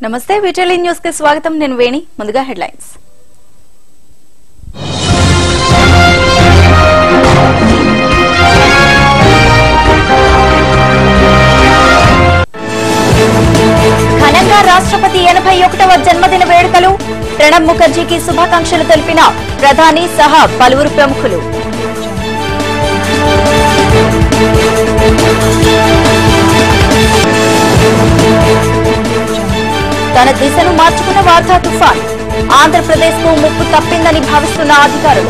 నమస్తే విటలీ న్యూస్ కి స్వాగతం నేను వేణి ముందుగా హెడ్లైన్స్ ఘనంగా రాష్ట్రపతి ఎనభై ఒకటవ జన్మదిన వేడుకలు ప్రణబ్ ముఖర్జీకి శుభాకాంక్షలు తెలిపిన ప్రధాని సహా పలువురు ప్రముఖులు తన దిశను మార్చుకున్న వార్తా తుఫాన్ ఆంధ్రప్రదేశ్ కు ముప్పు తప్పిందని భావిస్తున్న అధికారులు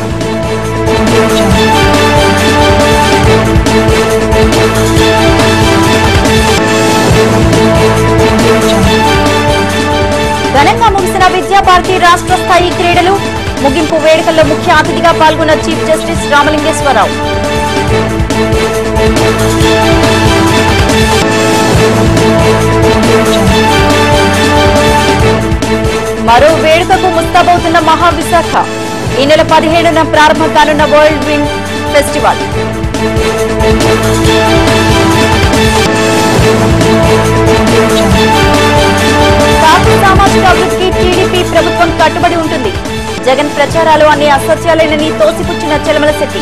ఘనంగా ముగిసిన విద్యాభారతి రాష్ట్ర స్థాయి క్రీడలు ముగింపు వేడుకల్లో ముఖ్య అతిథిగా పాల్గొన్న చీఫ్ జస్టిస్ రామలింగేశ్వరరావు మరో వేడుకకు ముస్తాబవుతున్న మహావిశాఖ ఈ నెల పదిహేడున ప్రారంభం కానున్న వరల్డ్ విండ్ ఫెస్టివల్ కాపు సామాజిక అభివృద్ధికి టీడీపీ ప్రభుత్వం కట్టుబడి ఉంటుంది జగన్ ప్రచారాలు అన్ని అసత్యాలేనని తోసిపుచ్చిన చెలమల శెట్టి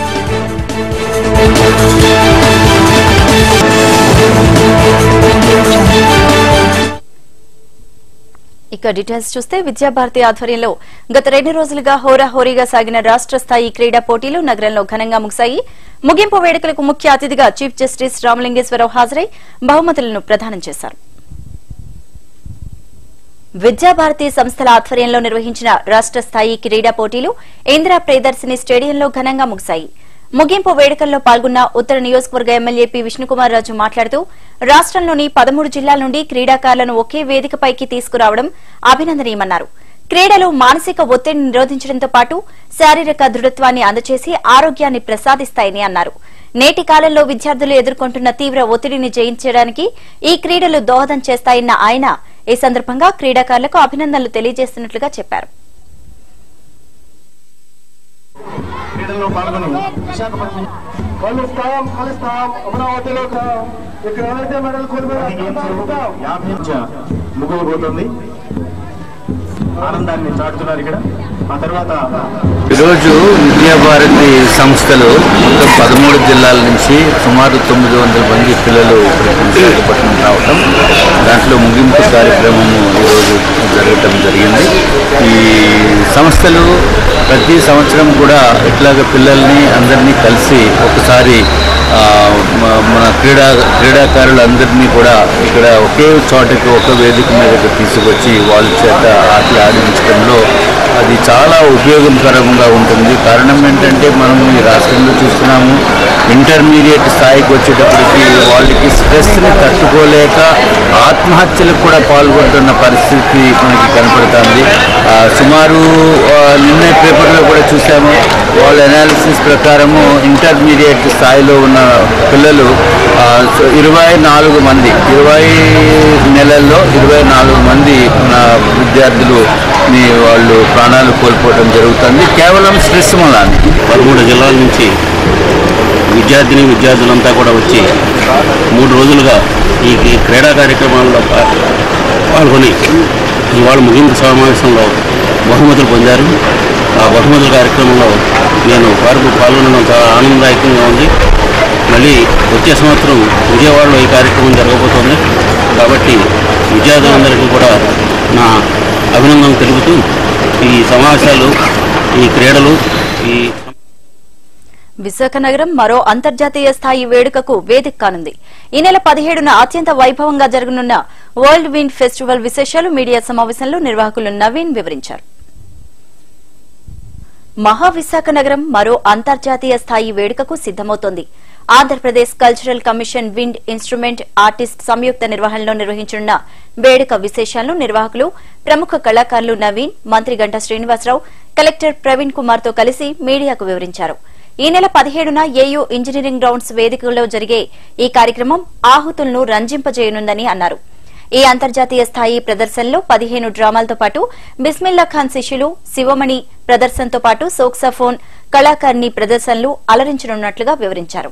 ఇక డీటెయిల్స్ చూస్తే విద్యాభారతి ఆధ్వర్యంలో గత రెండు రోజులుగా హోరాహోరీగా సాగిన రాష్ట్ర స్థాయి క్రీడా పోటీలు నగరంలో ఘనంగా ముగిశాయి ముగింపు వేడుకలకు ముఖ్య అతిథిగా చీఫ్ జస్టిస్ రామలింగేశ్వరరావు హాజరై బహుమతులను ప్రదానం చేశారు విద్యాభారతి సంస్థల ఆధ్వర్యంలో నిర్వహించిన రాష్ట్ర స్థాయి క్రీడా పోటీలు ఇందిరా ప్రియదర్శిని స్టేడియంలో ఘనంగా ముగిశాయి ముగింపు వేడుకల్లో పాల్గొన్న ఉత్తర నియోజకవర్గ ఎమ్మెల్యే పి విష్ణుకుమార్ రాజు మాట్లాడుతూ రాష్ట్రంలోని పదమూడు జిల్లాల నుండి క్రీడాకారులను ఒకే వేదికపైకి తీసుకురావడం అభినందనీయమన్నారు క్రీడలు మానసిక ఒత్తిడిని నిరోధించడంతో పాటు శారీరక దృఢత్వాన్ని అందచేసి ఆరోగ్యాన్ని ప్రసాదిస్తాయని అన్నారు నేటి కాలంలో విద్యార్థులు ఎదుర్కొంటున్న తీవ్ర ఒత్తిడిని జయించడానికి ఈ క్రీడలు దోహదం చేస్తాయన్న ఆయన ఈ సందర్భంగా క్రీడాకారులకు అభినందనలు తెలియజేస్తున్నట్లుగా చెప్పారు క్రీడల్లో పాల్గొని విశాఖపట్నం కలుస్తాం కలుస్తాం అమరావతిలో కా- ఇక్కడ ఎవరైతే మెడల్ కోల్పోయారో యాభై ముగిపోతుంది ఆనందాన్ని చాటుతున్నారు ఇక్కడ ఆ తర్వాత ఈరోజు విద్యాభారతి సంస్థలు మొత్తం పదమూడు జిల్లాల నుంచి సుమారు తొమ్మిది వందల మంది పిల్లలు ఇక్కడికి విశాఖపట్నం రావటం దాంట్లో ముగింపు కార్యక్రమము ఈరోజు జరగటం జరిగింది ఈ సంస్థలు ప్రతి సంవత్సరం కూడా ఇట్లాగ పిల్లల్ని అందరినీ కలిసి ఒకసారి ఆ, మ- మన క్రీడా క్రీడాకారులందరినీ కూడా ఇక్కడ ఒకే చోటకి ఒక వేదిక మీదకి తీసుకొచ్చి వాళ్ళ చేత ఆటలు ఆడించడంలో అది చాలా ఉపయోగకరంగా ఉంటుంది కారణం ఏంటంటే మనం ఈ రాష్ట్రంలో చూస్తున్నాము ఇంటర్మీడియట్ స్థాయికి వచ్చేటప్పటికి వాళ్ళకి స్ట్రెస్ని తట్టుకోలేక ఆత్మహత్యలకు కూడా పాల్గొంటున్న పరిస్థితి మనకి కనపడుతుంది ఆ, సుమారు ఆ, నిన్న పేపర్లో కూడా చూసాము వాళ్ళ అనాలిసిస్ ప్రకారము ఇంటర్మీడియట్ స్థాయిలో ఉన్న పిల్లలు ఆ, సో ఇరవై నాలుగు మంది ఇరవై నెలల్లో ఇరవై నాలుగు మంది మన విద్యార్థులు ని వాళ్ళు ప్రాణాలు కోల్పోవడం జరుగుతుంది కేవలం స్ట్రెస్ వల్ల పదమూడు జిల్లాల నుంచి విద్యార్థిని విద్యార్థులంతా కూడా వచ్చి మూడు రోజులుగా ఈ ఈ క్రీడా కార్యక్రమాల్లో పా- పాల్గొని ఇవాళ ముగింపు సమావేశంలో బహుమతులు పొందారు ఆ బహుమతుల కార్యక్రమంలో నేను వారికి పాల్గొనడం చాలా ఆనందదాయకంగా ఉంది మళ్ళీ వచ్చే సంవత్సరం విజయవాడలో ఈ కార్యక్రమం జరగబోతోంది కాబట్టి విద్యార్థులందరికీ కూడా నా అభినందనలు తెలుపుతూ ఈ సమావేశాలు ఈ క్రీడలు ఈ విశాఖ నగరం మరో అంతర్జాతీయ స్థాయి వేడుకకు వేదిక కానుంది ఈ నెల పదిహేడున అత్యంత వైభవంగా జరగనున్న వరల్డ్ విండ్ ఫెస్టివల్ విశేషాలు మీడియా సమావేశంలో నిర్వాహకులు నవీన్ వివరించారు మహావిశాఖ నగరం మరో అంతర్జాతీయ స్థాయి వేడుకకు సిద్దమవుతోంది Andhra Pradesh cultural commission wind instrument artist సంయుక్త నిర్వహణలో నిర్వహించనున్న వేడుక విశేషాలను నిర్వాహకులు ప్రముఖ కళాకారులు నవీన్ మంత్రి గంటా శ్రీనివాసరావు కలెక్టర్ ప్రవీణ్ కుమార్ తో కలిసి మీడియాకు వివరించారు ఈ నెల పదిహేడున ఏయూ ఇంజనీరింగ్ గ్రౌండ్స్ వేదికలో జరిగే ఈ కార్యక్రమం ఆహుతులను రంజింపజేయనుందని అన్నారు ఈ అంతర్జాతీయ స్థాయి ప్రదర్శనలో పదిహేను డ్రామాలతో పాటు బిస్మిల్లా ఖాన్ శిష్యులు శివమణి ప్రదర్శనతో పాటు సోక్సాఫోన్ కళాకారిణి ప్రదర్శనలు అలరించనున్నట్లుగా వివరించారు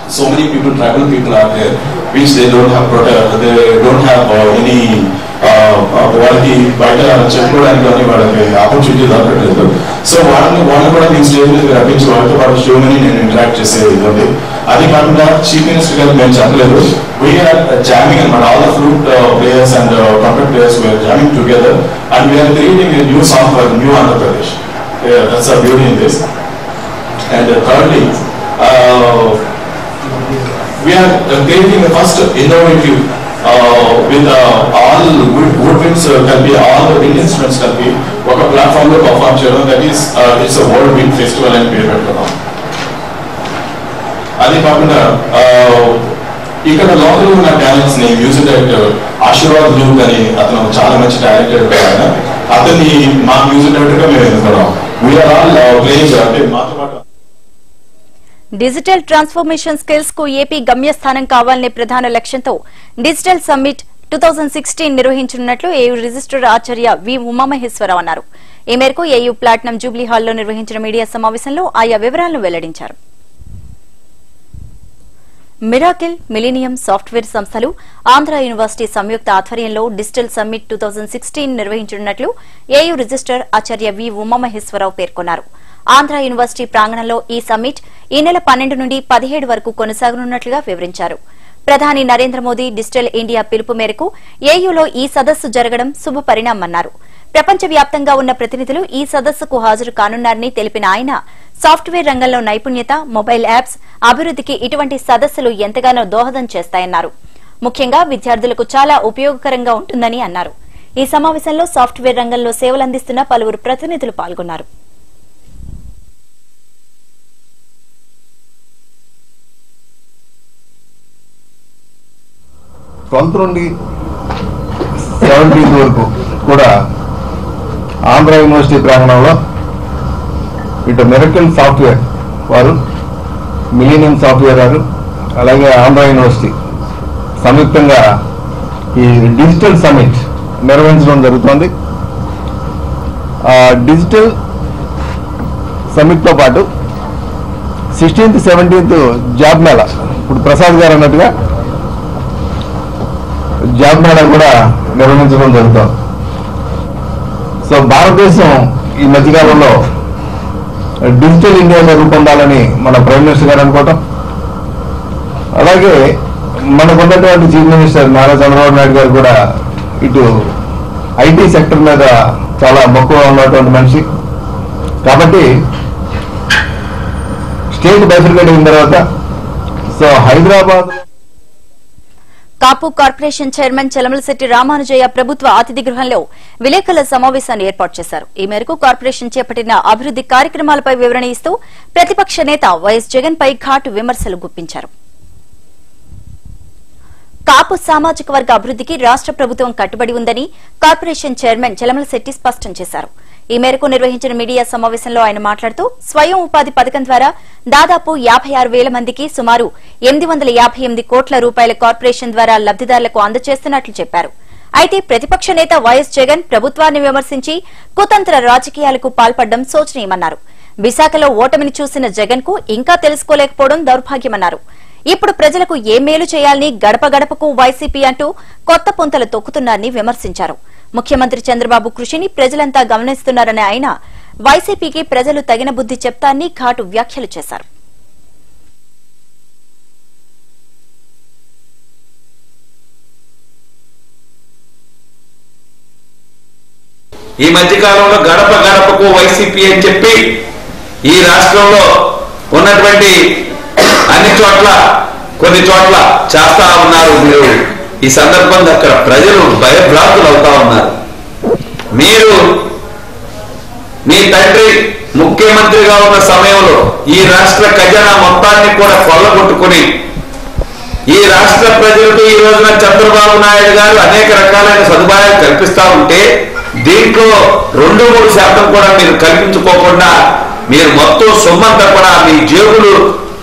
so many people, tribal people are there, which they don't have protect, they don't have uh, any uh, uh, వాళ్ళకి బయట చెప్పుకోవడానికి కానీ వాళ్ళకి ఆపర్చునిటీ దొరకట్లేదు సో వాళ్ళని వాళ్ళని కూడా నేను స్టేజ్ మీద రప్పించి వాళ్ళతో పాటు షోమని నేను ఇంటరాక్ట్ చేసేది ఉంది అది కాకుండా చీఫ్ మినిస్టర్ గారు మేము చెప్పలేదు వీఆర్ జామింగ్ అనమాట all the flute players and trumpet players we are jamming together and we are creating new song for new Andhra Pradesh that's a beauty in this and thirdly we are uh, creating the first innovative uh, with uh, all wood, woodwinds uh, can be all the wind instruments can be ఒక platform లో perform చేయడం that is it's world wind festival అని పేరు పెట్టుకున్నాం అది కాకుండా uh, ఇక్కడ local ఉన్న టాలెంట్స్ ని మ్యూజిక్ డైరెక్టర్ ఆశీర్వాద్ లూక్ అని అతను చాలా మంచి టాలెంటెడ్ ఆయన అతన్ని మా మ్యూజిక్ డైరెక్టర్ గా మేము ఎన్నుకున్నాం వీఆర్ ఆల్ ప్లేయింగ్ అంటే మాతో పాటు డిజిటల్ ట్రాన్స్ఫర్మేషన్ స్కిల్స్ కు ఏపీ గమ్యస్థానం కావాలనే ప్రధాన లక్ష్యంతో digital summit two thousand sixteen నిర్వహించనున్నట్లు ఏయూ రిజిస్టర్ ఆచార్య వి ఉమామహేశ్వరరావు అన్నారు ఈ మేరకు ఏయూ ప్లాటినం జూబ్లీ హాల్లో నిర్వహించిన మీడియా సమావేశంలో ఆయా వివరాలను వెల్లడించారు మిరాకిల్ మిలీనియం సాఫ్ట్వేర్ సంస్థలు ఆంధ్ర యూనివర్సిటీ సంయుక్త ఆధ్వర్యంలో digital summit two thousand sixteen నిర్వహించనున్నట్లు ఏయూ రిజిస్టర్ ఆచార్య వి ఉమామహేశ్వరరావు పేర్కొన్నారు ఆంధ్ర యూనివర్సిటీ ప్రాంగణంలో ఈ సమ్మిట్ ఈ నెల పన్నెండు నుండి పదిహేడు వరకు కొనసాగనున్నట్లుగా వివరించారు ప్రధాని నరేంద్ర మోదీ డిజిటల్ ఇండియా పిలుపు మేరకు ఏయూలో ఈ సదస్సు జరగడం శుభ పరిణామన్నారు ప్రపంచవ్యాప్తంగా ఉన్న ప్రతినిధులు ఈ సదస్సుకు హాజరు కానున్నారని తెలిపిన ఆయన సాఫ్ట్వేర్ రంగంలో నైపుణ్యత మొబైల్ యాప్స్ అభివృద్ధికి ఇటువంటి సదస్సులు ఎంతగానో దోహదం చేస్తాయన్నారు ముఖ్యంగా విద్యార్థులకు చాలా ఉపయోగకరంగా ఉంటుందని అన్నారు ఈ సమావేశంలో సాఫ్ట్వేర్ రంగంలో సేవలందిస్తున్న పలువురు ప్రతినిధులు పాల్గొన్నారు ట్వెల్త్ నుండి సెవెంటీన్త్ వరకు కూడా ఆంధ్ర యూనివర్సిటీ ప్రాంగణంలో ఇటు మెరకల్ సాఫ్ట్వేర్ వారు మిలీనియం సాఫ్ట్వేర్ వారు అలాగే ఆంధ్ర యూనివర్సిటీ సంయుక్తంగా ఈ డిజిటల్ సమిట్ నిర్వహించడం జరుగుతోంది ఆ డిజిటల్ సమిట్తో పాటు సిక్స్టీన్త్ సెవెంటీన్త్ జాబ్ మేళా ఇప్పుడు ప్రసాద్ గారు అన్నట్టుగా జాబ్ మేళా కూడా నిర్వహించడం జరుగుతుంది సో భారతదేశం ఈ మధ్యకాలంలో డిజిటల్ ఇండియాగా రూపొందాలని మన ప్రైమ్ మినిస్టర్ గారు అనుకోవటం అలాగే మనకు ఉన్నటువంటి చీఫ్ మినిస్టర్ నారా చంద్రబాబు నాయుడు గారు కూడా ఇటు ఐటీ సెక్టర్ మీద చాలా మక్కువ ఉన్నటువంటి మనిషి కాబట్టి స్టేట్ బైఫికేట్ అయిన తర్వాత so Hyderabad Kapu corporation chairman Chalamalasetti Ramanujayya ప్రభుత్వ అతిథి గృహంలో విలేకరుల సమావేశాన్ని ఏర్పాటు చేశారు ఈ మేరకు కార్పొరేషన్ చేపట్టిన అభివృద్ది కార్యక్రమాలపై వివరణ ఇస్తూ ప్రతిపక్ష నేత వైఎస్ జగన్ పై ఘాటు విమర్శలు గుప్పించారు కాపు సామాజిక వర్గ అభివృద్దికి రాష్ట ప్రభుత్వం కట్టుబడి ఉందని కార్పొరేషన్ చైర్మన్ చలమలశెట్టి స్పష్టం చేశారు ఈ మేరకు నిర్వహించిన మీడియా సమావేశంలో ఆయన మాట్లాడుతూ స్వయం ఉపాధి పథకం ద్వారా దాదాపు యాభై ఆరు వేల మందికి సుమారు ఎనిమిది వందల యాభై ఎనిమిది కోట్ల రూపాయల కార్పొరేషన్ ద్వారా లబ్దిదారులకు అందజేస్తున్నట్లు చెప్పారు అయితే ప్రతిపక్ష నేత వైఎస్ జగన్ ప్రభుత్వాన్ని విమర్శించి కుతంత్ర రాజకీయాలకు పాల్పడడం శోచనీయమన్నారు విశాఖలో ఓటమిని చూసిన జగన్ కు ఇంకా తెలుసుకోలేకపోవడం దౌర్భాగ్యమన్నారు ఇప్పుడు ప్రజలకు ఏ మేలు చేయాలని గడప గడపకు వైసీపీ అంటూ కొత్త పుంతలు తొక్కుతున్నారని విమర్శించారు ముఖ్యమంత్రి చంద్రబాబు కృషిని ప్రజలంతా గమనిస్తున్నారని ఆయన వైసీపీకి ప్రజలు తగిన బుద్ది చెప్తారని ఘాటు వ్యాఖ్యలు చేశారు ఈ మధ్య కాలంలో గడప గడపకు వైసీపీ అని చెప్పి ఈ రాష్ట్రంలో ఉన్నటువంటి అన్ని చోట్ల కొన్ని చోట్ల చేస్తా ఉన్నారు మీరు ఈ సందర్భంగా అక్కడ ప్రజలు భయభ్రాంతులు అవుతా ఉన్నారు మీరు మీ తండ్రి ముఖ్యమంత్రిగా ఉన్న సమయంలో ఈ రాష్ట్ర ఖజానా మొత్తాన్ని కూడా కొల్లగొట్టుకుని ఈ రాష్ట్ర ప్రజలకు ఈ రోజున చంద్రబాబు నాయుడు గారు అనేక రకాలైన సదుపాయాలు కల్పిస్తా ఉంటే దీంట్లో రెండు మూడు శాతం కూడా మీరు కల్పించుకోకుండా మీరు మొత్తం సొమ్మంతా కూడా మీ జేబులు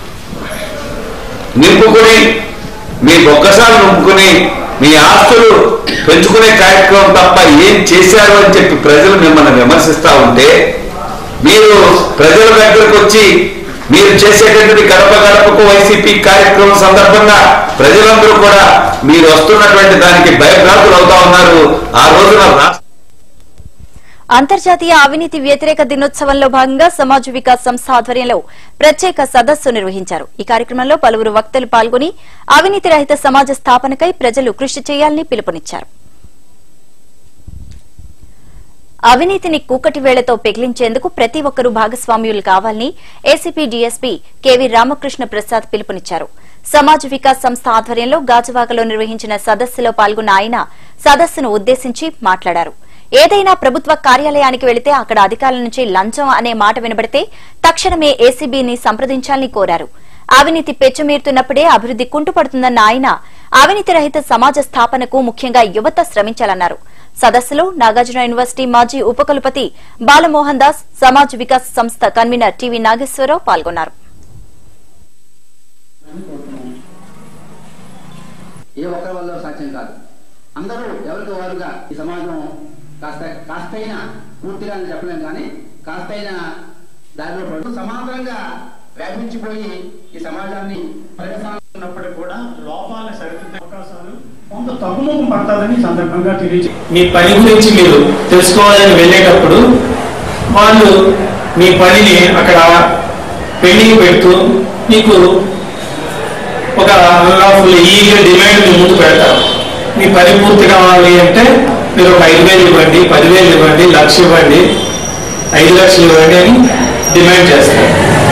నింపుకుని మీ బొక్కసాలు నింపుకుని మీ ఆస్తులు పెంచుకునే కార్యక్రమం తప్ప ఏం చేశారు అని చెప్పి ప్రజలు మిమ్మల్ని విమర్శిస్తా ఉంటే మీరు ప్రజల దగ్గరకు వచ్చి మీరు చేసేటటువంటి గడప గడపకు వైసీపీ కార్యక్రమం సందర్భంగా ప్రజలందరూ కూడా మీరు వస్తున్నటువంటి దానికి భయభ్రాంతులు అవుతా ఉన్నారు ఆ రోజున రాష్ట్ర అంతర్జాతీయ అవినీతి వ్యతిరేక దినోత్సవంలో భాగంగా సమాజ్ వికాస్ సంస్థ ఆధ్వర్యంలో ప్రత్యేక సదస్సు నిర్వహించారు ఈ కార్యక్రమంలో పలువురు వక్తలు పాల్గొని అవినీతి రహిత సమాజ స్థాపనకై ప్రజలు కృషి చేయాలని పిలుపునిచ్చారు అవినీతిని కూకటి వేళ్లతో పెగిలించేందుకు ప్రతి ఒక్కరూ భాగస్వామ్యులు కావాలని ACP DSP KV Ramakrishna Prasad పిలుపునిచ్చారు సమాజ్ వికాస్ సంస్థ ఆధ్వర్యంలో గాజువాకలో నిర్వహించిన సదస్సులో పాల్గొన్న ఆయన సదస్సును ఉద్దేశించి మాట్లాడారు ఏదైనా ప్రభుత్వ కార్యాలయానికి వెళితే అక్కడ అధికారుల నుంచి లంచం అనే మాట వినబడితే తక్షణమే ఏసీబీని సంప్రదించాలని కోరారు అవినీతి పెచ్చుమీరుతున్నప్పుడే అభివృద్ది కుంటుపడుతుందన్న ఆయన అవినీతి రహిత సమాజ స్థాపనకు ముఖ్యంగా యువత శ్రమించాలన్నారు సదస్సులో నాగార్జున యూనివర్సిటీ మాజీ ఉపకులపతి బాలమోహన్ దాస్ సమాజ్ వికాస్ సంస్థ కన్వీనర్ టీవీ నాగేశ్వరరావు పాల్గొన్నారు ఏ ఒక్కరి వల్ల సాధ్యం కాదు అందరూ ఎవరికి వారుగా ఈ సమాజం కాస్త కాస్తైనా పూర్తిగా అని చెప్పలేం కానీ కాస్తైనా దారిలో పడుతూ సమాంతరంగా వ్యాపించిపోయి ఈ సమాజాన్ని ఉన్నప్పటికీ కూడా లోపాలను సరిదిద్దే అవకాశాలు కొంత తగ్గుముఖం పడతాదని ఈ సందర్భంగా తెలియజే మీ పని గురించి మీరు తెలుసుకోవాలని వెళ్ళేటప్పుడు వాళ్ళు మీ పనిని అక్కడ పెండింగ్ పెడుతూ మీకు ఒక అన్లాఫుల్ ఈగల్ డిమాండ్ మీ ముందు పెడతారు మీ పని పూర్తి కావాలి అంటే మీరు ఒక ఐదు వేలు ఇవ్వండి పదివేలు ఇవ్వండి లక్ష ఇవ్వండి ఐదు లక్షలు ఇవ్వండి అని డిమాండ్ చేస్తారు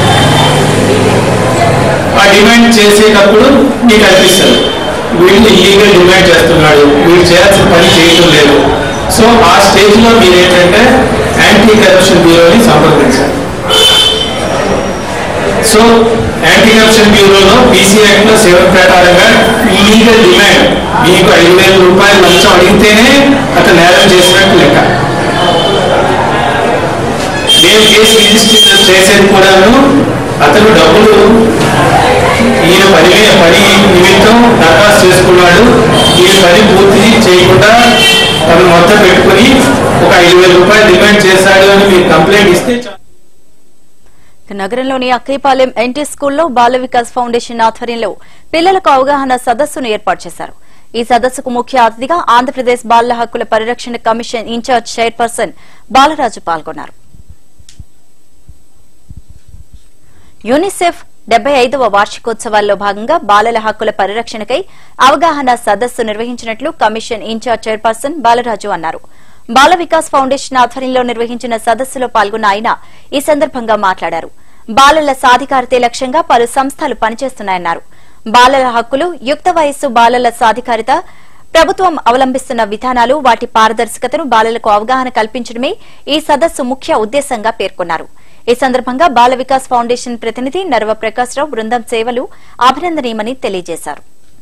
ఆ డిమాండ్ చేసేటప్పుడు మీకు అనిపిస్తుంది వీళ్ళు ఇల్లీగల్ డిమాండ్ చేస్తున్నాడు వీళ్ళు చేయాల్సిన పని చేయటం లేదు సో ఆ స్టేజ్ లో మీరు ఏంటంటే యాంటీ కరప్షన్ బ్యూరోని సంప్రదించాలి సో యాంటీ కరప్షన్ బ్యూరోలో బీసీ యాక్ట్ లో సెవెన్ ప్రకారంగా ఇల్లీగల్ డిమాండ్ మీకు ఐదు వేల రూపాయలు లంచం అడిగితేనే అతను నేరం చేసినట్టు లెక్క మేము కేసు రిజిస్టర్ చేసేది కూడాను అతను డబ్బులు ఈయన పని మీద పని నిమిత్తం దరఖాస్తు చేసుకున్నాడు ఈయన పని పూర్తి చేయకుండా తను మొత్తం పెట్టుకుని ఒక ఐదు వేల రూపాయలు డిమాండ్ చేశాడు అని మీరు కంప్లైంట్ ఇస్తే చాలు. నగరంలోని అక్కైపాలెం ఎన్టీ స్కూల్లో బాల వికాస్ ఫౌండేషన్ ఆధ్వర్యంలో పిల్లలకు అవగాహన సదస్సును ఏర్పాటు చేశారు ఈ సదస్సుకు ముఖ్య అతిథిగా ఆంధ్రప్రదేశ్ బాల హక్కుల పరిరక్షణ కమిషన్ ఇన్ఛార్జ్ చైర్పర్సన్ బాలరాజు పాల్గొన్నారు యూనిసెఫ్ డెబ్బై ఐదవ వార్షికోత్సవాల్లో భాగంగా బాలల హక్కుల పరిరక్షణకై అవగాహన సదస్సు నిర్వహించినట్లు కమిషన్ ఇన్ఛార్జ్ చైర్పర్సన్ బాలరాజు అన్నారు బాల వికాస్ ఫౌండేషన్ ఆధ్వర్యంలో నిర్వహించిన సదస్సులో పాల్గొన్న ఆయన ఈ సందర్భంగా మాట్లాడారు బాలల సాధికారతే లక్ష్యంగా పలు సంస్థలు పనిచేస్తున్నాయన్నారు బాలల హక్కులు యుక్త వయస్సు బాలల సాధికారిత ప్రభుత్వం అవలంబిస్తున్న విధానాలు వాటి పారదర్శకతను బాలలకు అవగాహన కల్పించడమే ఈ సదస్సు ముఖ్య ఉద్దేశంగా పేర్కొన్నారు ఈ సందర్భంగా బాల వికాస్ ఫౌండేషన్ ప్రతినిధి నర్వ ప్రకాశ్రావు బృందం సేవలు అభినందనీయమని తెలియజేశారు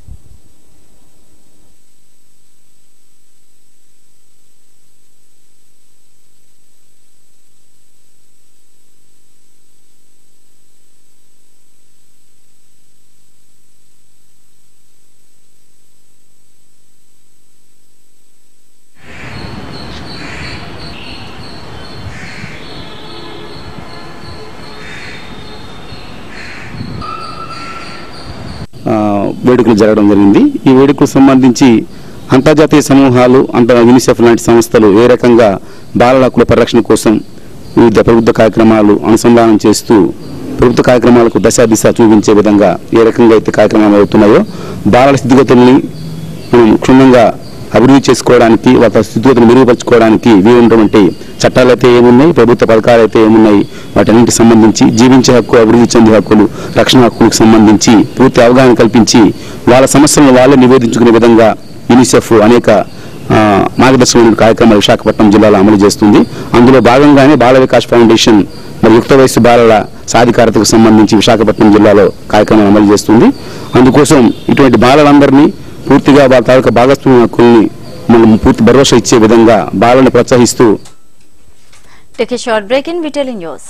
ఆ, వేడుకలు జరగడం జరిగింది ఈ వేడుకలకు సంబంధించి అంతర్జాతీయ సమూహాలు అంత యూనిసెఫ్ లాంటి సంస్థలు ఏ రకంగా బాలల హక్కుల పరిరక్షణ కోసం వివిధ ప్రభుత్వ కార్యక్రమాలు అనుసంధానం చేస్తూ ప్రభుత్వ కార్యక్రమాలకు దశ దిశ చూపించే విధంగా ఏ రకంగా అయితే కార్యక్రమాలు అవుతున్నాయో బాలల స్థితిగతుల్ని మనం క్షుణ్ణంగా అభివృద్ధి చేసుకోవడానికి వాళ్ళ స్థితిగతులు మెరుగుపరచుకోవడానికి వీలున్నటువంటి చట్టాలు అయితే ఏమున్నాయి ప్రభుత్వ పథకాలు అయితే ఏమున్నాయి వాటన్నింటికి సంబంధించి జీవించే హక్కు అభివృద్ధి చెందే హక్కులు రక్షణ హక్కులకు సంబంధించి పూర్తి అవగాహన కల్పించి వాళ్ళ సమస్యలను వాళ్ళే నివేదించుకునే విధంగా యూనిసెఫ్ అనేక ఆ, మార్గదర్శకమైన కార్యక్రమాలు విశాఖపట్నం జిల్లాలో అమలు చేస్తుంది అందులో భాగంగానే బాల వికాస్ ఫౌండేషన్ మరి యుక్త వయస్సు బాలల సాధికారతకు సంబంధించి విశాఖపట్నం జిల్లాలో కార్యక్రమం అమలు చేస్తుంది అందుకోసం ఇటువంటి బాలలందరినీ పూర్తిగా వాళ్ళ తాలూకా భాగస్వామ్య హక్కుల్ని మనం పూర్తి భరోసా ఇచ్చే విధంగా బాలను ప్రోత్సహిస్తూ Take a short break in Vitaly News.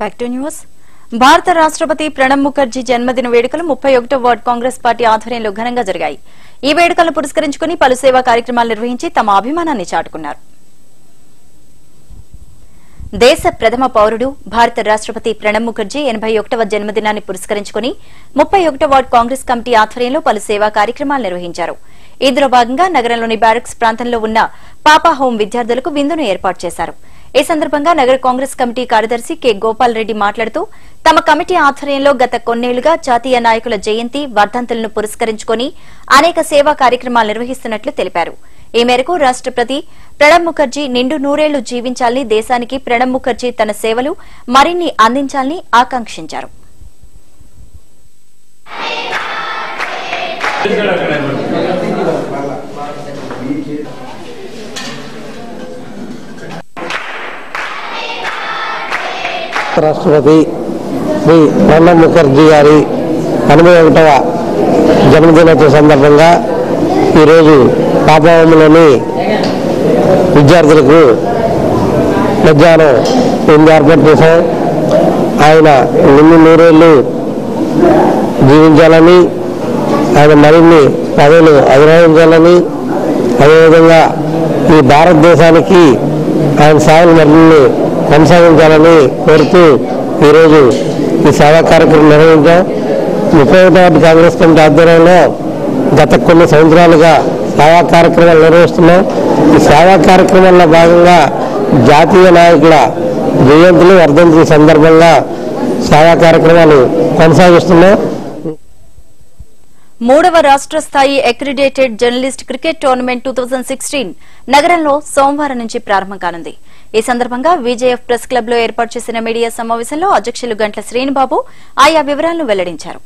Back to news భారత రాష్ట్రపతి ప్రణబ్ ముఖర్జీ జన్మదిన వేడుకలు ముప్పై ఒకటో వార్డు కాంగ్రెస్ పార్టీ ఆధ్వర్యంలో ఘనంగా జరిగాయి ఈ వేడుకలను పురస్కరించుకుని పలు సేవా కార్యక్రమాలు నిర్వహించి తమ అభిమానాన్ని చాటుకున్నారు దేశ ప్రథమ పౌరుడు భారత రాష్ట్రపతి ప్రణబ్ ముఖర్జీ ఎనభై ఒకటవ జన్మదినాన్ని పురస్కరించుకుని ముప్పై ఒకటో వార్డు కాంగ్రెస్ కమిటీ ఆధ్వర్యంలో పలు సేవా కార్యక్రమాలు నిర్వహించారు ఇందులో భాగంగా నగరంలోని బ్యారక్స్ ప్రాంతంలో ఉన్న పాపా హోం విద్యార్థులకు విందును ఏర్పాటు చేశారు ఈ సందర్భంగా నగర కాంగ్రెస్ కమిటీ కార్యదర్శి కె గోపాల్ రెడ్డి మాట్లాడుతూ తమ కమిటీ ఆధ్వర్యంలో గత కొన్నేళ్లుగా జాతీయ నాయకుల జయంతి వర్ధంతులను పురస్కరించుకుని అనేక సేవా కార్యక్రమాలు నిర్వహిస్తున్నట్లు తెలిపారు ఈ మేరకు రాష్ట్రపతి ప్రణబ్ ముఖర్జీ నిండు నూరేళ్లు జీవించాలని దేశానికి ప్రణబ్ ముఖర్జీ తన సేవలు మరిన్ని అందించాలని ఆకాంక్షించారు రాష్ట్రపతి శ్రీ ప్రణబ్ ముఖర్జీ గారి ఎనభై ఒకటవ జన్మదినోత్సవ సందర్భంగా ఈరోజు పాపవరంలోని విద్యార్థులకు మధ్యాహ్నం విందు ఏర్పాటు చేశాం ఆయన ఎన్ని నూరేళ్ళు జీవించాలని ఆయన మరిన్ని పదవులు అధిరోహించాలని అదేవిధంగా ఈ భారతదేశానికి ఆయన సేవలు మరిన్ని కొనసాగించాలని కోరుతూ ఈరోజు ఈ సేవా కార్యక్రమం నిర్వహించాం ముప్పై ఒకటి కాంగ్రెస్ కమిటీ ఆధ్వర్యంలో గత కొన్ని సంవత్సరాలుగా సేవా కార్యక్రమాలు నిర్వహిస్తున్నాం ఈ సేవా కార్యక్రమాల్లో భాగంగా జాతీయ నాయకుల జయంతులు వర్ధంతుల సందర్భంగా సేవా కార్యక్రమాలు కొనసాగిస్తున్నాం మూడవ రాష్ట్ర స్థాయి అక్రిడేటెడ్ జర్నలిస్ట్ క్రికెట్ టోర్నమెంట్ టూ నగరంలో సోమవారం నుంచి ప్రారంభం కానుంది ఈ సందర్భంగా విజేఎఫ్ ప్రెస్ క్లబ్ లో ఏర్పాటు చేసిన మీడియా సమావేశంలో అధ్యక్షులు గంట్ల శ్రీనిబాబు ఆయా వివరాలను వెల్లడించారు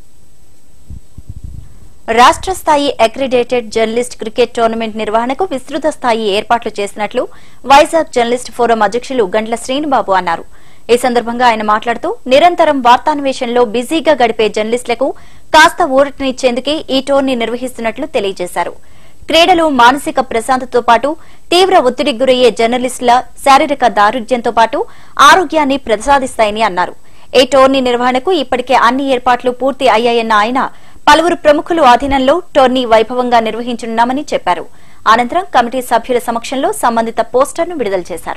రాష్ట్ర స్థాయి అక్రిడేటెడ్ జర్నలిస్ట్ క్రికెట్ టోర్నమెంట్ నిర్వహణకు విస్తృత స్థాయి ఏర్పాట్లు చేసినట్లు వైజాగ్ జర్నలిస్ట్ ఫోరం అధ్యక్షులు గంట్ల శ్రీనిబాబు అన్నారు ఈ సందర్భంగా ఆయన మాట్లాడుతూ నిరంతరం వార్తాన్వేషణలో బిజీగా గడిపే జర్నలిస్టులకు కాస్త ఊరటనిచ్చేందుకే ఈ టోర్నీ నిర్వహిస్తున్నట్లు తెలియజేశారు క్రీడలు మానసిక ప్రశాంతతో పాటు తీవ్ర ఒత్తిడికి గురయ్యే జర్నలిస్టుల శారీరక దారుఢ్యంతో పాటు ఆరోగ్యాన్ని ప్రసాదిస్తాయని అన్నారు ఈ టోర్నీ నిర్వహణకు ఇప్పటికే అన్ని ఏర్పాట్లు పూర్తి అయ్యాయన్న ఆయన పలువురు ప్రముఖులు ఆధీనంలో టోర్నీ వైభవంగా నిర్వహించనున్నామని చెప్పారు అనంతరం కమిటీ సభ్యుల సమక్షంలో సంబంధిత పోస్టర్ను విడుదల చేశారు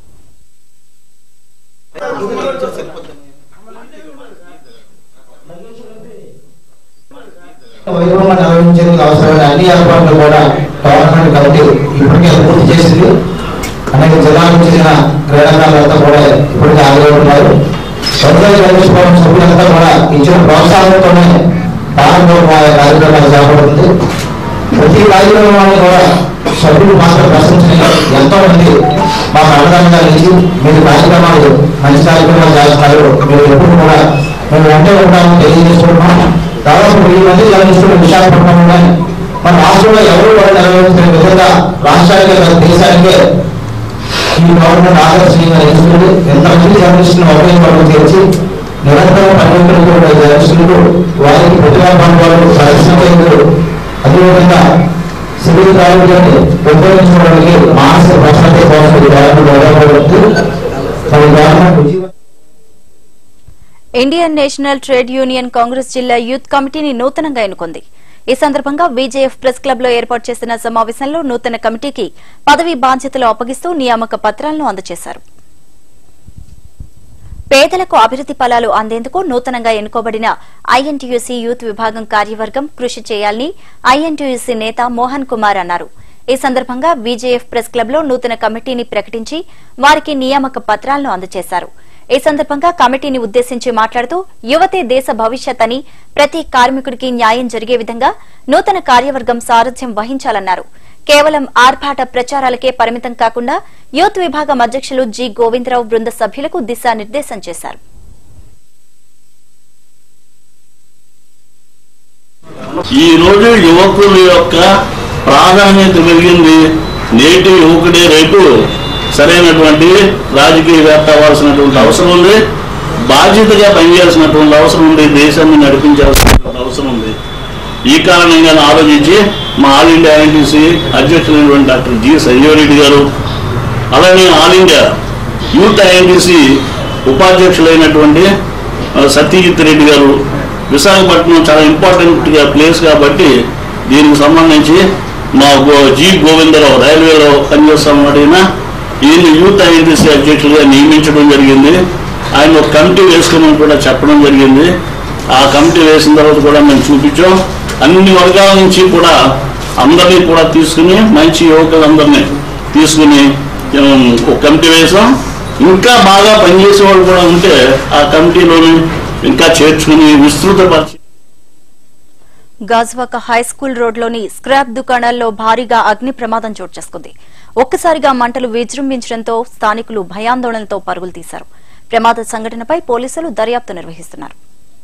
వైభవంగా నిర్వహించేందుకు అవసరమైన అన్ని ఏర్పాట్లు కూడా గవర్నమెంట్ కమిటీ ఇప్పటికే పూర్తి చేసింది అనేక జిల్లాల నుంచి చెందిన క్రీడాకారులంతా కూడా ఇప్పటికే హాజరై ఉన్నారు సౌకర్య కల్పించుకోవడం సభ్యులంతా కూడా ఇచ్చిన ప్రోత్సాహంతోనే ప్రారంభోపాయ కార్యక్రమాలు చేపడుతుంది ప్రతి కార్యక్రమాన్ని కూడా సభ్యులు మాత్రం ప్రశంసని ఎంతో మంది మాకు అండదండగా నిలిచి మీరు కార్యక్రమాలు మంచి కార్యక్రమాలు చేస్తున్నారు మీరు ఎప్పుడు కూడా మేము వెంటే ఉంటామని తెలియజేసుకుంటున్నాం దాదాపు వెయ్యి మంది జర్నలిస్టులు విశాఖపట్నం ఉన్నాయి మన రాష్ట్రంలో ఎవరు కూడా నెరవేర్చిన విధంగా రాష్ట్రానికే కాదు దేశానికే ఈ గవర్నమెంట్ ఆదర్శనీయంగా నిలుస్తుంది ఎంతమంది జర్నలిస్టులను ఒకే పనులు చేర్చి నిరంతరం పర్యటనలో జర్నలిస్టులు వారికి ప్రతిభా పనులు ప్రదర్శన కేంద్రాలు అదేవిధంగా సివిల్ ఆరోగ్యాన్ని పెంపొందించుకోవడానికి మానసిక ప్రశాంతత కోసం ఈ గవర్నమెంట్ ఉపయోగపడుతుంది మరి గవర్నమెంట్ ఉద్యోగ Indian national trade union congress జిల్లా యూత్ కమిటీని నూతనంగా ఎన్నుకుంది ఈ సందర్భంగా విజేఎఫ్ ప్రెస్ క్లబ్ లో ఏర్పాటు చేసిన సమావేశంలో నూతన కమిటీకి పదవి బాధ్యతలు అప్పగిస్తూ నియామక పత్రాలను అందజేశారు పేదలకు అభివృద్ది ఫలాలు అందేందుకు నూతనంగా ఎన్నుకోబడిన ఐఎన్టీయూసీ యూత్ విభాగం కార్యవర్గం కృషి చేయాలని ఐఎన్టీయూసీ నేత మోహన్ కుమార్ అన్నారు ఈ సందర్భంగా బీజేఎఫ్ ప్రెస్ క్లబ్ లో నూతన కమిటీని ప్రకటించి వారికి నియామక పత్రాలను అందజేశారు ఈ సందర్భంగా కమిటీని ఉద్దేశించి మాట్లాడుతూ యువతే దేశ భవిష్యత్ అని ప్రతి కార్మికుడికి న్యాయం జరిగే విధంగా నూతన కార్యవర్గం సారథ్యం వహించాలన్నారు కేవలం ఆర్భాట ప్రచారాలకే పరిమితం కాకుండా యూత్ విభాగం అధ్యక్షులు జి గోవిందరావు బృంద సభ్యులకు దిశానిర్దేశం చేశారు ఈ రోజు యువకుల యొక్క ప్రాధాన్యత పెరిగింది నేటి యువకుడే రేపు సరైనటువంటి రాజకీయవేత్త అవ్వాల్సినటువంటి అవసరం ఉంది బాధ్యతగా పనిచేయాల్సినటువంటి అవసరం ఉంది దేశాన్ని నడిపించాల్సినటువంటి అవసరం ఉంది ఈ కారణంగా ఆలోచించి మా ఆల్ ఇండియా ఐఎన్టీసీ అధ్యక్షులైనటువంటి డాక్టర్ జి సంజీవ్ రెడ్డి గారు అలానే ఆల్ ఇండియా యూత్ ఐఎన్టీసీ ఉపాధ్యక్షులైనటువంటి ఆ, సత్యజిత్ రెడ్డి గారు విశాఖపట్నం చాలా ఇంపార్టెంట్ ప్లేస్ కాబట్టి దీనికి సంబంధించి మా గో- జి గోవిందరావు రైల్వేలో పనిచేస్తామడిగిన ఈయన యూత్ ఐఎన్టీసీ అధ్యక్షులుగా నియమించడం జరిగింది ఆయన ఒక కమిటీ వేసుకోమని కూడా చెప్పడం జరిగింది ఆ కమిటీ వేసిన తర్వాత కూడా మేము చూపించాం అన్ని వర్గాల నుంచి కూడా అందరినీ కూడా తీసుకుని మంచి యువకులందరినీ తీసుకుని ఉమ్, ఒక కమిటీ వేసాం ఇంకా బాగా పనిచేసే వాళ్ళు కూడా ఉంటే ఆ కమిటీలోని ఇంకా చేర్చుకుని విస్తృతపరిచి గాజువాక హై స్కూల్ రోడ్లోని స్క్రాప్ దుకాణాల్లో భారీగా అగ్ని ప్రమాదం చోటు చేసుకుంది ఒక్కసారిగా మంటలు విజృంభించడంతో స్థానికులు భయాందోళనతో పరుగులు తీశారు ప్రమాద సంఘటనపై పోలీసులు దర్యాప్తు నిర్వహిస్తున్నారు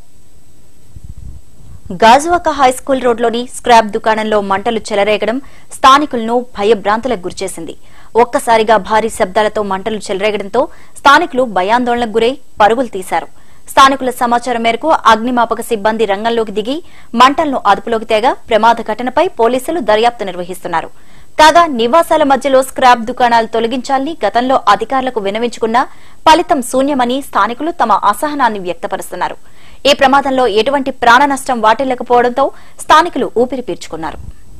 గాజువాక హై స్కూల్ రోడ్లోని స్క్రాప్ దుకాణంలో మంటలు చెలరేగడం స్థానికులను భయభ్రాంతులకు గురిచేసింది ఒక్కసారిగా భారీ శబ్దాలతో మంటలు చెలరేగడంతో స్థానికులు భయాందోళనకు గురై పరుగులు తీశారు స్థానికుల సమాచారం మేరకు అగ్నిమాపక సిబ్బంది రంగంలోకి దిగి మంటలను అదుపులోకి తేగా ప్రమాద ఘటనపై పోలీసులు దర్యాప్తు నిర్వహిస్తున్నారు కాగా నివాసాల మధ్యలో స్క్రాప్ దుకాణాలు తొలగించాలని గతంలో అధికారులకు వినవించుకున్నా ఫలితం శూన్యమని స్థానికులు తమ అసహనాన్ని వ్యక్తపరుస్తున్నారు ఈ ప్రమాదంలో ఎటువంటి ప్రాణ నష్టం వాటిల్లకపోవడంతో స్థానికులు ఊపిరి పీల్చుకున్నారు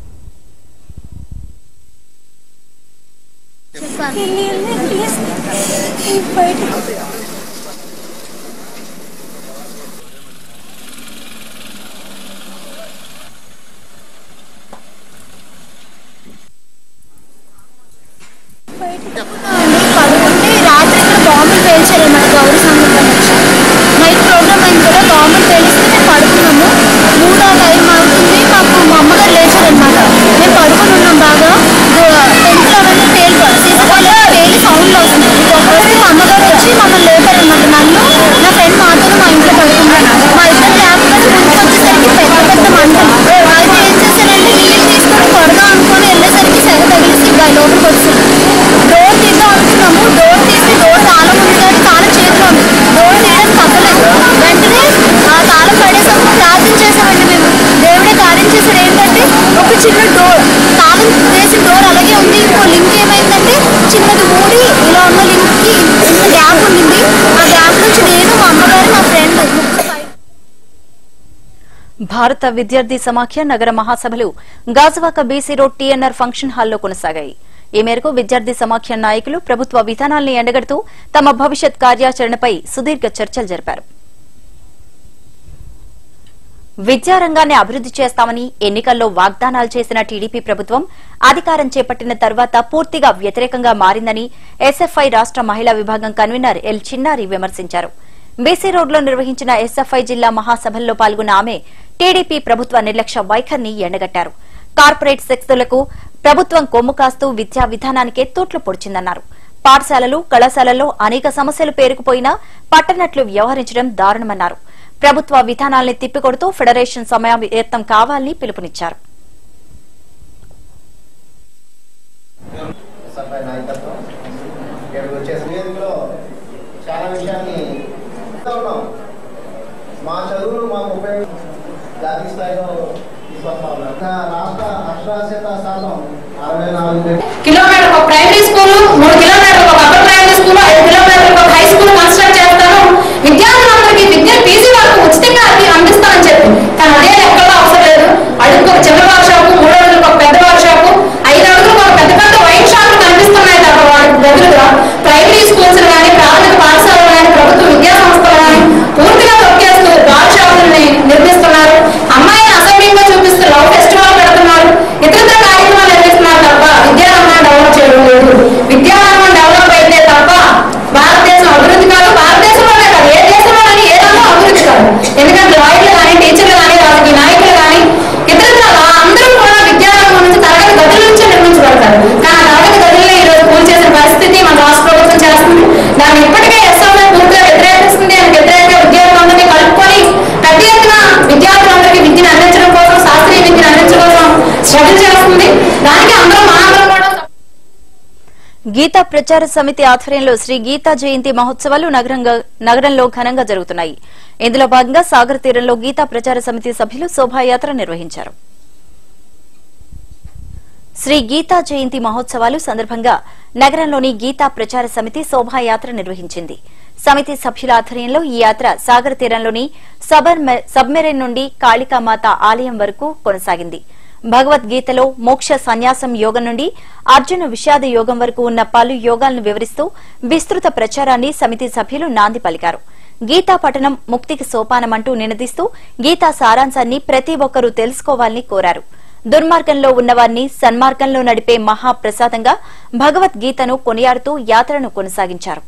పడుకుంటే రాత్రి ఇక్కడ బాంబులు పేల్చారు మన గౌరీ సంఘటన వచ్చి నైట్ ప్రోగ్రామ్ అయింది కదా బాంబులు పేలిస్తే మేము పడుకున్నాము మూడో టైం అవుతుంది మాకు మా అమ్మగారు లేచారనమాట మేము పడుకుని ఉన్నాం బాగా టెన్త్లో అవన్నీ పేలి సీసీటీవీలో పేలి సౌండ్లు వస్తుంది వస్తే మా అమ్మగారు వచ్చి మమ్మల్ని లేపారనమాట నన్ను నా ఫ్రెండ్ మాతో మా ఇంట్లో పడుకున్నాను మా ఇద్దరు లేకపోతే ముందుకు వచ్చేసరికి పెద్ద పెద్ద మంటలు అయితే ఏం చేశానంటే నీళ్ళు తీసుకొని కొడదాం అనుకొని వెళ్ళేసరికి సెగ తగిలిసి బయ- లోపలికి వచ్చింది డోర్ తీద్దాం అనుకున్నాము డోర్ తీసి డోర్ తాళం ఉంది కానీ తాళం చేతిలో ఉంది డోర్ తీయడానికి తగ్గలేదు వెంటనే ఆ తాళం పడేసరికి ప్రార్థన చేసామండి మేము దేవుడే కార్యం చేశాడు ఏంటంటే ఒక చిన్న డోర్ తాళం వేసిన డోర్ అలాగే ఉంది ఇంకో లింక్ ఏమైందంటే చిన్నది ఊడి ఇలా ఉన్న లింక్ కి చిన్న గ్యాప్ ఉండింది ఆ గ్యాప్ నుంచి నేను మా అమ్మగారు మా ఫ్రెండ్ ముగ్గురు బయట భారత విద్యార్థి సమాఖ్య నగర మహాసభలు Gajuwaka BC road TNR function హాల్లో కొనసాగాయి ఈ మేరకు విద్యార్థి సమాఖ్య నాయకులు ప్రభుత్వ విధానాల్ని ఎండగడుతూ తమ భవిష్యత్ కార్యాచరణపై సుదీర్ఘ చర్చలు జరిపారు విద్యారంగాన్ని అభివృద్ది చేస్తామని ఎన్నికల్లో వాగ్దానాలు చేసిన టీడీపీ ప్రభుత్వం అధికారం చేపట్టిన తర్వాత పూర్తిగా వ్యతిరేకంగా మారిందని ఎస్ఎఫ్ఐ రాష్ట మహిళా విభాగం కన్వీనర్ ఎల్ చిన్నారి విమర్శించారు బీసీ రోడ్లో నిర్వహించిన ఎస్ఎఫ్ఐ జిల్లా మహాసభల్లో పాల్గొన్న ఆమె టీడీపీ ప్రభుత్వ నిర్లక్ష్య వైఖరిని ఎండగట్టారు కార్పొరేట్ శక్తులకు ప్రభుత్వం కొమ్ము కాస్తూ విద్యా విధానానికే తూట్లు పొడిచిందన్నారు పాఠశాలలు కళాశాలల్లో అనేక సమస్యలు పేరుకుపోయినా పట్టనట్లు వ్యవహరించడం దారుణమన్నారు ప్రభుత్వ విధానాల్ని తిప్పికొడుతూ ఫెడరేషన్ సమావేశం కావాలని పిలుపునిచ్చారు సభ్య నాయకత్వం ఇక్కడికి వచ్చేసి వేదికలో చాలా విషయాన్ని చెప్తా ఉన్నాం మా చదువులు మాకు ఉపయోగ జాతీయ స్థాయిలో తీసుకొస్తా ఉన్నాం ఇంకా రాష్ట్ర అక్షరాస్యత శాతం అరవై నాలుగు కిలోమీటర్ ఒక ప్రైమరీ స్కూల్ మూడు కిలోమీటర్లు ఒక అప్పర్ ప్రైమరీ స్కూల్ ఐదు కిలోమీటర్లు ఒక హై స్కూల్ కన్స్ట్రక్ట్ చేస్తాను విద్యార్థులందరికీ విద్య పీజీ వరకు ఉచితంగా అది అందిస్తానని చెప్పి కానీ అదే ఎక్కడో అవసరం లేదు అడుగు ఒక చిన్న వర్క్ షాప్ మూడు అడుగులకు ఒక పెద్ద వర్క్ షాప్ ఐదు అడుగులకు ఒక పెద్ద పెద్ద వైన్ షాపులు కనిపిస్తున్నాయి తప్ప వాటి బదులుగా ప్రైమరీ స్కూల్స్ కానీ ప్రాథమిక పాఠశాలలు కానీ ప్రభుత్వ విద్యా సంస్థలు కానీ పూర్తిగా తొక్కేస్తూ బాల్ షాపుల్ని నిర్మిస్తున్నారు అమ్మాయిని అసభ్యంగా చూపిస్తూ లవ్ ఫెస్టివల్ పెడుతున్నారు ఇతర కార్యక్రమాలు నిర్వహిస్తున్నారు తప్ప విద్యారంగాన్ని డెవలప్ చేయడం లేదు విద్యారంగం డెవలప్ అయితే తప్ప భారతదేశం అభివృద్ధి కాదు భారతదేశంలోనే కాదు ఏ దేశంలో కానీ ఏ రంగం అభివృద్ధి కాదు ఎందుకంటే లాయర్లు కానీ టీచర్లు కానీ రాజకీయ నాయకులు కానీ ఇతర అందరూ కూడా విద్యారంగం నుంచి తరగతి గదుల నుంచే నిర్మించబడతారు కానీ ఆ తరగతి గదుల్లో ఈ రోజు కూల్ చేసిన పరిస్థితి మన రాష్ట్ర ప్రభుత్వం చేస్తుంది దాన్ని ఇప్పటికే ఎస్ఎఫ్ఐ పూర్తిగా వ్యతిరేకిస్తుంది దానికి వ్యతిరేకంగా విద్యార్థులందరినీ కలుపుకొని పెద్ద ఎత్తున విద్యార్థులందరికీ విద్యను అందించడం కోసం శాస్త్రీయ విద్యను అందించడం కోసం స్ట్రగుల్ చేస్తుంది దానికి అందరూ మనందరం కూడా గీతా ప్రచార సమితి ఆధ్వర్యంలో శ్రీ గీతా జయంతి మహోత్సవాలు నగరంగా నగరంలో ఘనంగా జరుగుతున్నాయి ఇందులో భాగంగా సాగర్ తీరంలో గీతా ప్రచార సమితి సభ్యులు శోభాయాత్ర నిర్వహించారు శ్రీ గీతా జయంతి మహోత్సవాలు సందర్భంగా నగరంలోని గీతా ప్రచార సమితి శోభాయాత్ర నిర్వహించింది సమితి సభ్యుల ఆధ్వర్యంలో ఈ యాత్ర సాగర్ తీరంలోని సబర్మె- సబ్మెరైన్ నుండి కాళికామాత ఆలయం వరకు కొనసాగింది భగవద్గీతలో మోక్ష సన్యాసం యోగం నుండి అర్జున విషాద యోగం వరకు ఉన్న పలు యోగాలను వివరిస్తూ విస్తృత ప్రచారాన్ని సమితి సభ్యులు నాంది పలికారు గీతా పఠనం ముక్తికి సోపానమంటూ నినదిస్తూ గీతా సారాంశాన్ని ప్రతి ఒక్కరూ తెలుసుకోవాలని కోరారు దుర్మార్గంలో ఉన్నవారిని సన్మార్గంలో నడిపే మహాప్రసాదంగా భగవద్గీతను కొనియాడుతూ యాత్రను కొనసాగించారు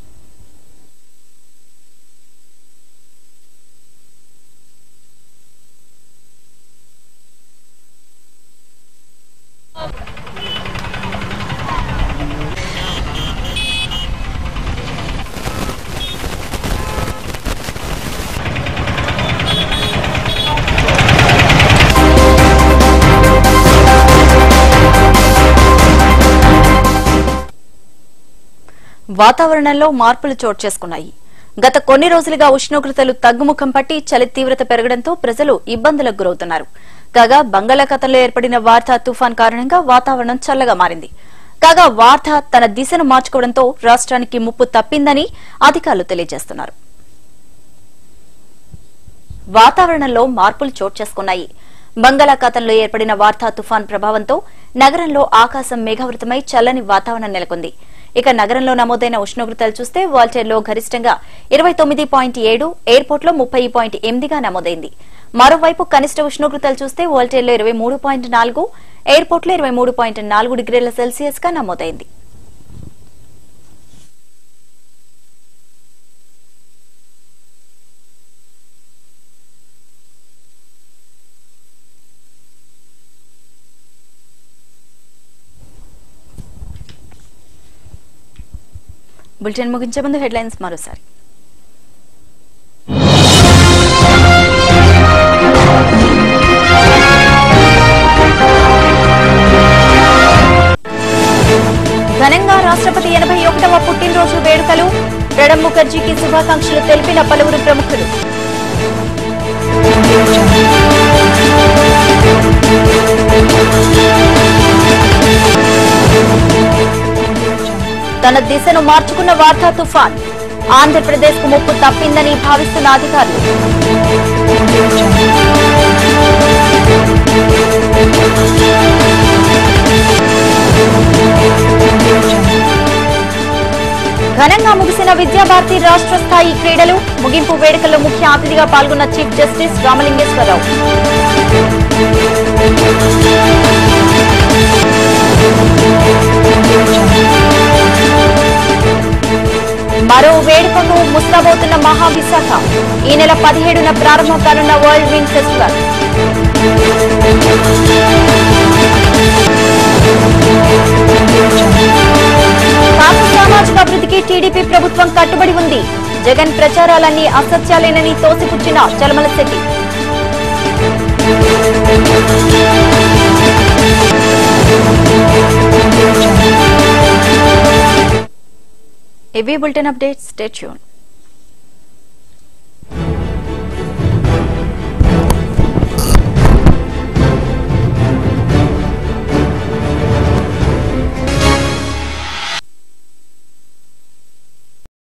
వాతావరణంలో మార్పులు చోటు చేసుకున్నాయి గత కొన్ని రోజులుగా ఉష్ణోగ్రతలు తగ్గుముఖం పట్టి చలి తీవ్రత పెరగడంతో ప్రజలు ఇబ్బందులకు గురవుతున్నారు కాగా బంగాళాఖాతంలో ఏర్పడిన వార్తా తుఫాన్ కారణంగా వాతావరణం చల్లగా మారింది కాగా వార్త తన దిశను మార్చుకోవడంతో రాష్ట్రానికి ముప్పు తప్పిందని అధికారులు తెలియజేస్తున్నారు వాతావరణంలో మార్పులు చోటు చేసుకున్నాయి బంగాళాఖాతంలో ఏర్పడిన వార్తా తుఫాన్ ప్రభావంతో నగరంలో ఆకాశం మేఘావృతమై చల్లని వాతావరణం నెలకొంది ఇక నగరంలో నమోదైన ఉష్ణోగ్రతలు చూస్తే వాల్టేర్లో గరిష్టంగా ఇరవై తొమ్మిది పాయింట్ ఏడు ఎయిర్పోర్ట్లో ముప్పై పాయింట్ ఎనిమిదిగా నమోదైంది మరోవైపు కనిష్ట ఉష్ణోగ్రతలు చూస్తే వాల్టేర్లో ఇరవై మూడు పాయింట్ నాలుగు ఎయిర్పోర్ట్లో ఇరవై మూడు పాయింట్ నాలుగు డిగ్రీల సెల్సియస్ గా నమోదైంది బులెటిన్ ముగించే ముందు హెడ్లైన్స్ మరోసారి ఘనంగా రాష్ట్రపతి ఎనభై ఒకటవ పుట్టినరోజు వేడుకలు ప్రణబ్ ముఖర్జీకి శుభాకాంక్షలు తెలిపిన పలువురు ప్రముఖులు తన దిశను మార్చుకున్న వార్తా తుఫాన్ ఆంధ్రప్రదేశ్ కు ముప్పు తప్పిందని భావిస్తున్న అధికారులు ఘనంగా ముగిసిన విద్యాభారతి రాష్ట్ర స్థాయి క్రీడలు ముగింపు వేడుకల్లో ముఖ్య అతిథిగా పాల్గొన్న చీఫ్ జస్టిస్ రామలింగేశ్వరరావు మరో వేడుకకు ముస్తాబోతున్న మహావిశాఖ ఈ నెల పదిహేడున ప్రారంభం కానున్న వరల్డ్ విండ్ ఫెస్టివల్ కాపు సామాజిక అభివృద్ధికి టీడీపీ ప్రభుత్వం కట్టుబడి ఉంది జగన్ ప్రచారాలన్నీ అసత్యాలేనని తోసిపుచ్చిన చలమల శెట్టి ఇవి బులెటిన్ అప్డేట్స్ స్టేట్ ట్యూన్